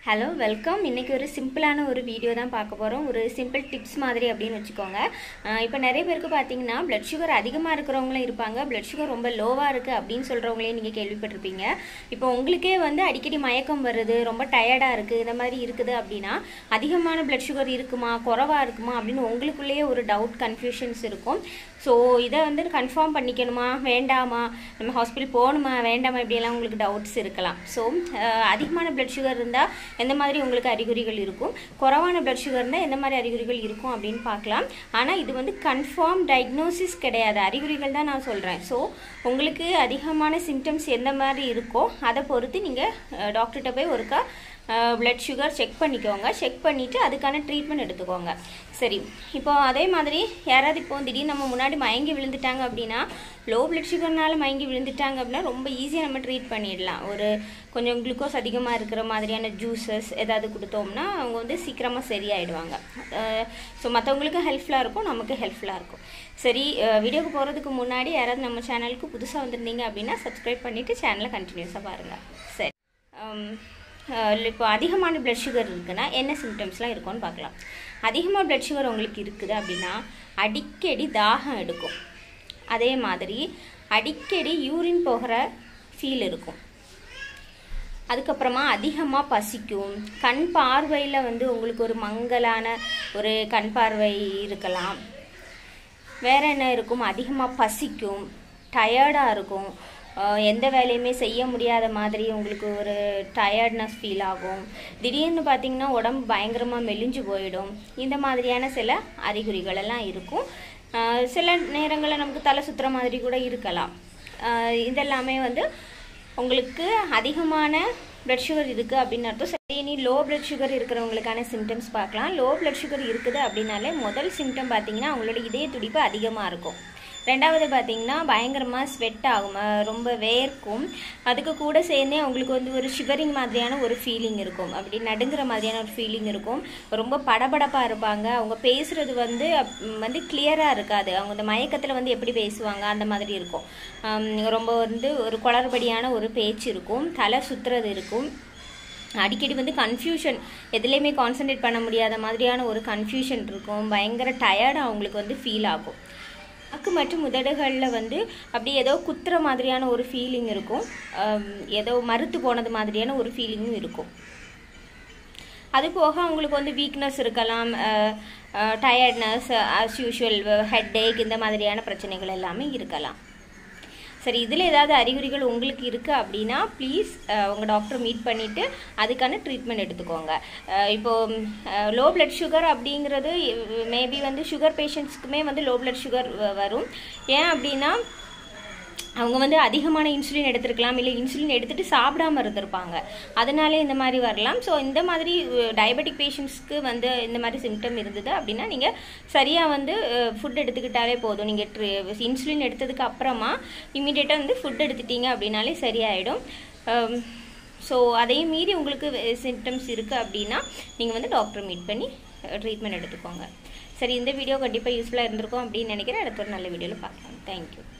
hello welcome இன்றைக்கி ஒரு சிம்பிளான ஒரு வீடியோ தான் பார்க்க போகிறோம் ஒரு சிம்பிள் டிப்ஸ் மாதிரி அப்படின்னு வச்சுக்கோங்க இப்போ நிறைய பேருக்கு பார்த்தீங்கன்னா blood சுகர் அதிகமாக இருக்கிறவங்களும் இருப்பாங்க blood சுகர் ரொம்ப லோவாக இருக்குது அப்படின்னு சொல்கிறவங்களே நீங்கள் கேள்விப்பட்டிருப்பீங்க இப்போ உங்களுக்கே வந்து அடிக்கடி மயக்கம் வருது ரொம்ப டயர்டாக இருக்குது இந்த மாதிரி இருக்குது அப்படின்னா அதிகமான blood சுகர் இருக்குமா குறவாக இருக்குமா அப்படின்னு உங்களுக்குள்ளேயே ஒரு டவுட் கன்ஃபியூஷன்ஸ் இருக்கும் ஸோ இதை வந்து கன்ஃபார்ம் பண்ணிக்கணுமா வேண்டாமா நம்ம ஹாஸ்பிட்டல் போகணுமா வேண்டாமா இப்படியெல்லாம் உங்களுக்கு டவுட்ஸ் இருக்கலாம் ஸோ அதிகமான blood சுகர் இருந்தால் எந்த மாதிரி உங்களுக்கு அறிகுறிகள் இருக்கும் குறைவான blood சுகர் இருந்தால் எந்த மாதிரி அறிகுறிகள் இருக்கும் அப்படின்னு பார்க்கலாம் ஆனால் இது வந்து கன்ஃபார்ம் டயக்னோசிஸ் கிடையாது அறிகுறிகள் தான் நான் சொல்கிறேன் ஸோ உங்களுக்கு அதிகமான சிம்டம்ஸ் எந்த மாதிரி இருக்கோ அதை பொறுத்து நீங்கள் டாக்டர்கிட்ட போய் ஒருக்கா பிளட் சுகர் செக் பண்ணிக்கோங்க செக் பண்ணிவிட்டு அதுக்கான ட்ரீட்மெண்ட் எடுத்துக்கோங்க சரி இப்போ அதே மாதிரி யாராவது இப்போ திடீர்னு நம்ம முன்னாடி மயங்கி விழுந்துட்டாங்க அப்படின்னா லோ பிளட் சுகர்னால மயங்கி விழுந்துட்டாங்க அப்படின்னா ரொம்ப ஈஸியாக நம்ம ட்ரீட் பண்ணிடலாம் ஒரு கொஞ்சம் குளுக்கோஸ் அதிகமாக இருக்கிற மாதிரியான ஜூஸஸ் ஏதாவது கொடுத்தோம்னா அவங்க வந்து சீக்கிரமாக சரியாயிடுவாங்க ஸோ மற்றவங்களுக்கு ஹெல்ப்ஃபுல்லாக இருக்கும் நமக்கு ஹெல்ப்ஃபுல்லாக இருக்கும் சரி வீடியோக்கு போகிறதுக்கு முன்னாடி யாராவது நம்ம சேனலுக்கு புதுசாக வந்திருந்தீங்க அப்படின்னா சப்ஸ்கிரைப் பண்ணிவிட்டு சேனலை கண்டினியூஸாக பாருங்கள் சரி இப்போ அதிகமான பிளட் சுகர் இருக்குன்னா என்ன சிம்டம்ஸ்லாம் இருக்கும்னு பார்க்கலாம் அதிகமாக பிளட் சுகர் உங்களுக்கு இருக்குது அப்படின்னா அடிக்கடி தாகம் எடுக்கும் அதே மாதிரி அடிக்கடி யூரின் போகிற ஃபீல் இருக்கும் அதுக்கப்புறமா அதிகமாக பசிக்கும் கண் பார்வையில் வந்து உங்களுக்கு ஒரு மங்கலான ஒரு கண் பார்வை இருக்கலாம் வேற என்ன இருக்கும் அதிகமாக பசிக்கும் டயர்டாக இருக்கும் எந்த வேலையுமே செய்ய முடியாத மாதிரி உங்களுக்கு ஒரு டயர்ட்னஸ் ஃபீல் ஆகும் திடீர்னு பார்த்தீங்கன்னா உடம்பு பயங்கரமாக மெலிஞ்சு போயிடும் இந்த மாதிரியான சில அறிகுறிகள் எல்லாம் இருக்கும் சில நேரங்களில் நமக்கு தலை சுற்றுற மாதிரி கூட இருக்கலாம் இதெல்லாமே வந்து உங்களுக்கு அதிகமான பிளட் சுகர் இருக்குது அப்படின்னு அர்த்தம் சரி இனி லோ பிளட் சுகர் இருக்கிறவங்களுக்கான சிம்டம்ஸ் பார்க்கலாம் லோ பிளட் சுகர் இருக்குது அப்படின்னாலே முதல் சிம்டம் பார்த்தீங்கன்னா அவங்களோட இதய துடிப்பு அதிகமாக இருக்கும் ரெண்டாவது பார்த்தீங்கன்னா பயங்கரமாக ஸ்வெட் ஆகும் ரொம்ப வேர்க்கும் அதுக்கு கூட சேர்ந்தே அவங்களுக்கு வந்து ஒரு ஷிவரிங் மாதிரியான ஒரு ஃபீலிங் இருக்கும் அப்படி நடுங்கிற மாதிரியான ஒரு ஃபீலிங் இருக்கும் ரொம்ப படபடப்பாக இருப்பாங்க அவங்க பேசுகிறது வந்து வந்து கிளியராக இருக்காது அவங்க இந்த மயக்கத்தில் வந்து எப்படி பேசுவாங்க அந்த மாதிரி இருக்கும் ரொம்ப வந்து ஒரு குளறுபடியான ஒரு பேச்சு இருக்கும் தலை சுற்றுறது இருக்கும் அடிக்கடி வந்து கன்ஃபியூஷன் எதுலேயுமே கான்சன்ட்ரேட் பண்ண முடியாத மாதிரியான ஒரு கன்ஃபியூஷன் இருக்கும் பயங்கர டயர்டாக அவங்களுக்கு வந்து ஃபீல் ஆகும் நாக்கு மற்றும் உதடுகளில் வந்து அப்படி ஏதோ குத்துற மாதிரியான ஒரு ஃபீலிங் இருக்கும் ஏதோ மறுத்து போனது மாதிரியான ஒரு ஃபீலிங்கும் இருக்கும் அது போக அவங்களுக்கு வந்து வீக்னஸ் இருக்கலாம் tiredness as usual headache இந்த மாதிரியான பிரச்சனைகள் எல்லாமே இருக்கலாம் சரி இதில் ஏதாவது அறிகுறிகள் உங்களுக்கு இருக்குது அப்படின்னா ப்ளீஸ் உங்கள் டாக்டரை மீட் பண்ணிவிட்டு அதுக்கான ட்ரீட்மெண்ட் எடுத்துக்கோங்க இப்போது லோ பிளட் சுகர் அப்படிங்கிறது மேபி வந்து சுகர் பேஷண்ட்ஸ்க்குமே வந்து லோ பிளட் சுகர் வரும் ஏன் அப்படின்னா அவங்க வந்து அதிகமான இன்சுலின் எடுத்திருக்கலாம் இல்லை இன்சுலின் எடுத்துகிட்டு சாப்பிடாம இருந்திருப்பாங்க அதனாலே இந்த மாதிரி வரலாம் ஸோ இந்த மாதிரி டயபெட்டிக் பேஷண்ட்ஸ்க்கு வந்து இந்த மாதிரி சிம்டம் இருந்தது அப்படின்னா நீங்கள் சரியாக வந்து ஃபுட் எடுத்துக்கிட்டாலே போதும் நீங்கள் இன்சுலின் எடுத்ததுக்கு அப்புறமா இமீடியட்டாக வந்து ஃபுட் எடுத்துட்டீங்க அப்படின்னாலே சரியாயிடும் ஸோ அதையும் மீறி உங்களுக்கு சிம்டம்ஸ் இருக்குது அப்படின்னா நீங்கள் வந்து டாக்டர் மீட் பண்ணி ட்ரீட்மெண்ட் எடுத்துக்கோங்க சரி இந்த வீடியோ கண்டிப்பாக யூஸ்ஃபுல்லாக இருந்திருக்கும் அப்படின்னு நினைக்கிறேன் அடுத்த ஒரு நல்ல வீடியோவில் பார்க்கலாம் தேங்க்யூ